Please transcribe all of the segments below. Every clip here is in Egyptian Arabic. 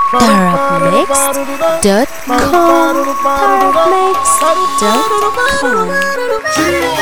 Tarabmix.com Tarabmix.com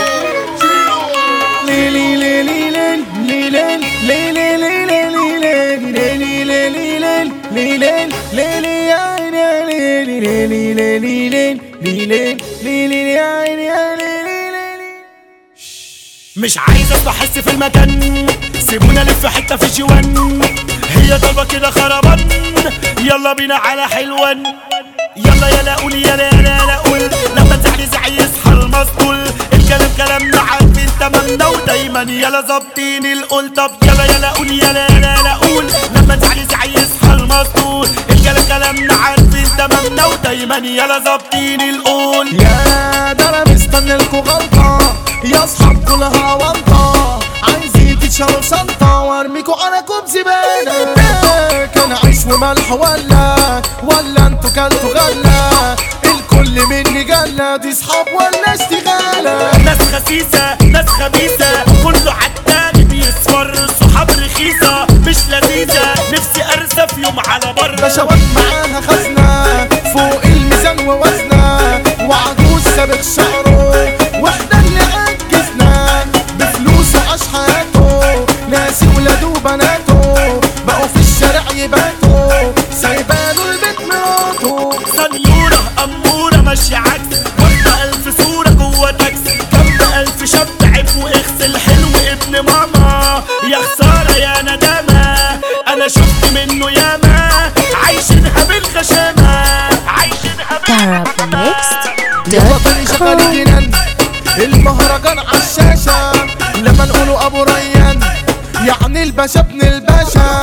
مش عايز اصبح احس في المكان سيبونا الف حته في الجوان هي ضربه كده خربان يلا بينا على حلوان يلا يلا قول يلا يلا يلا قول لما تزعلي زعي يصحى المسطول الكلام كلامنا عارفين تمامنا ودايما يلا ظابطين القول طب يلا يلا قول يلا يلا يلا قول لما تزعلي زعي يصحى المسطول الكلام كلامنا عارفين تمامنا ودايما يلا ظابطين القول يا ده انا مستني لكم غلطة يا اصحاب كلها وانطة عايزين تتشالوا شنطة وارميكوا على كوب زبالة كان عيش وملح ولا ولا انتوا كلتوا غلة الكل مني جلة دي صحاب ولا اشتغالة ناس خسيسة ناس خبيثة كله عالتاني بيصفر صحاب رخيصة مش لذيذة نفسي ارسى في يوم على بر بشوات معاها خزنة فوق الميزان ووزنة وعجوز سابق شعره واحنا اللي عجزنا بفلوسه عاش حياته ناسي ولاده وبناته بقوا في الشارع يباتوا سايباله البيت مراته سنيورة أمورة ماشية عكس واخدة ألف صورة جوه تاكسي جنب ألف شاب عيب واغسل حلو ابن ماما يا خسارة يا ندامة أنا شفت منه ياما عايشينها بالغشامة عايشينها بالغشامة الوطني شغال Tarabmix.com جنان المهرجان عالشاشة لما نقولوا ابو ريان يعني الباشا ابن الباشا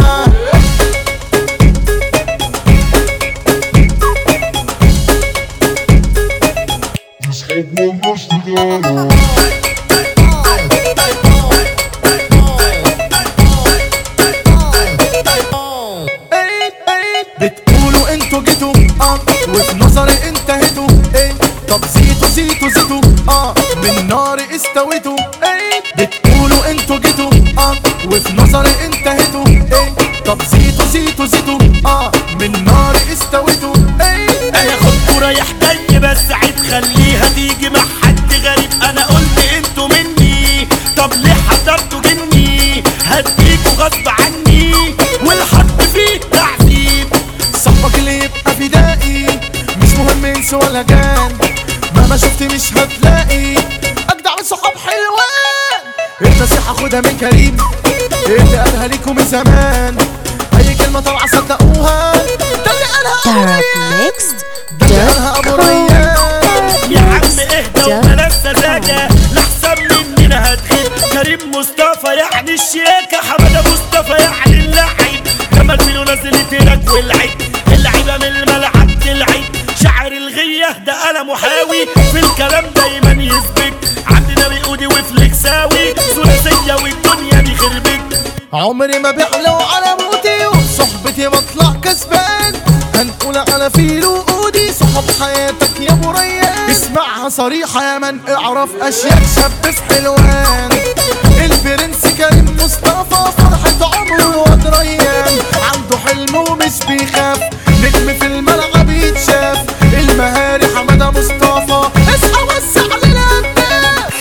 ايه ايه بتقولوا انتوا جيتوا اه وفي نظري انتهيتوا ايه طب زيتوا زيتوا زيتوا اه من نار استويتوا ايه بتقولوا انتوا جيتوا اه وفي نظري انتهيتوا ايه طب زيتوا زيتوا زيتوا اه من نار استويتوا ايه انا خدكوا رايح جاي بس عيب خليها تيجي مع حد غريب انا قلت انتوا مني طب ليه حضرتوا جني هديكوا غصب عني والحق فيه تعذيب صاحبك اللي يبقى فدائي مش مهم انس ولا جان مهما شفت مش هتلاقي اجدع من صحاب حلوان النصيحة خدها من كريم اللي قالها ليكم من زمان اي كلمة طالعة صدقوها ده اللي قالها ابو ريان ده اللي قالها ابو ريان يا عم اهدى وبلاش سذاجة لحسن مننا هتغيب كريم مصطفى يعني الشياكة حمادة مصطفى يعني اللعيب جمال بيلو نزلت لك والعيب اللعيبة من الملعب تلعب شعر الغية ده قلم وحاوي في الكلام دايما يثبت عندنا بيقودي وفليكساوي ثلاثية والدنيا دي خربت عمري ما بعلو على موتي وصحبتي بطلع كسبان هنقول على فيلو وقودي صحاب حياتك يا ابو ريان اسمعها صريحة يا من اعرف اشياء شاب في حلوان البرنس كريم مصطفى فرحة عمره واد ريان عنده حلم ومش بيخاف نجم في الملعب يتشاف المهاري حمادة مصطفى اصحى وسع للهداف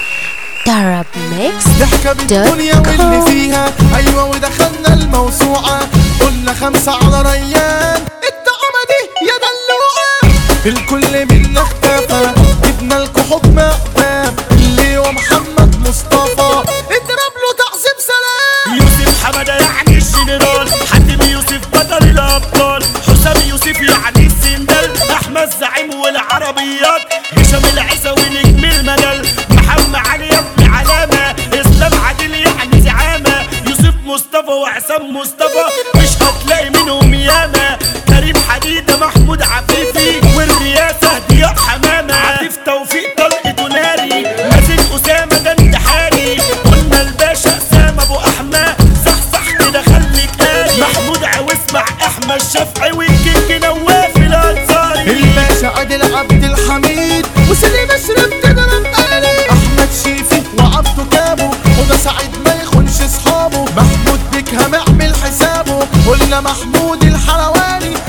Tarabmix ضحكة بالدنيا واللي فيها ايوه ودخلنا الموسوعة قلنا خمسة على ريان الطعمة دي يا دلوعة الكل منا اختفى جبنا لكم حكم اقدام اللي هو محمد مصطفى اضرب له تعظيم سلام يوسف حمادة يعني الجنرال حاتم يوسف بطل الأبطال حسام يوسف يعني السندال أحمد زعيم والعربيات هشام العيساوي نجم المجال محمد علي يا ابن علامة إسلام عادل يعني زعامة يوسف مصطفى وعصام مصطفى مش هتلاقي منهم ياما كريم حديدة محمود عفيفي والرئاسة ضياء حمامة عفيف توفيق طلق ناري مازن أسامة ده انتحاري قلنا الباشا أسامة أبو أحمد صح صح كده خليك قاري محمود عويس مع أحمد شافعي والكينج نواف الأنصاري الباشا عادل عبد الحميد وسليم اشرف تضرب قلبي احمد شيفي وعبده كابو وده سعيد ما يخونش اصحابه محمود بيكهام اعمل حسابه قلنا محمود الحلواني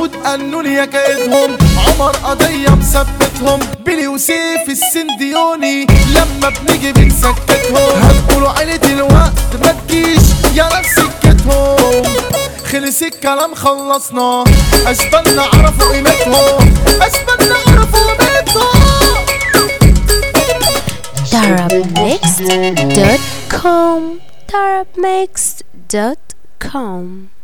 اسود قالوا لي يا كايدهم عمر قضية مثبتهم بيلي وسيف السنديوني لما بنيجي بنسكتهم هتقولوا عيلة الوقت ما تجيش يا نفس سكتهم خلص الكلام خلصنا اشبالنا عرفوا قيمتهم اشبالنا عرفوا قيمتهم Darabmixed.com Darabmixed.com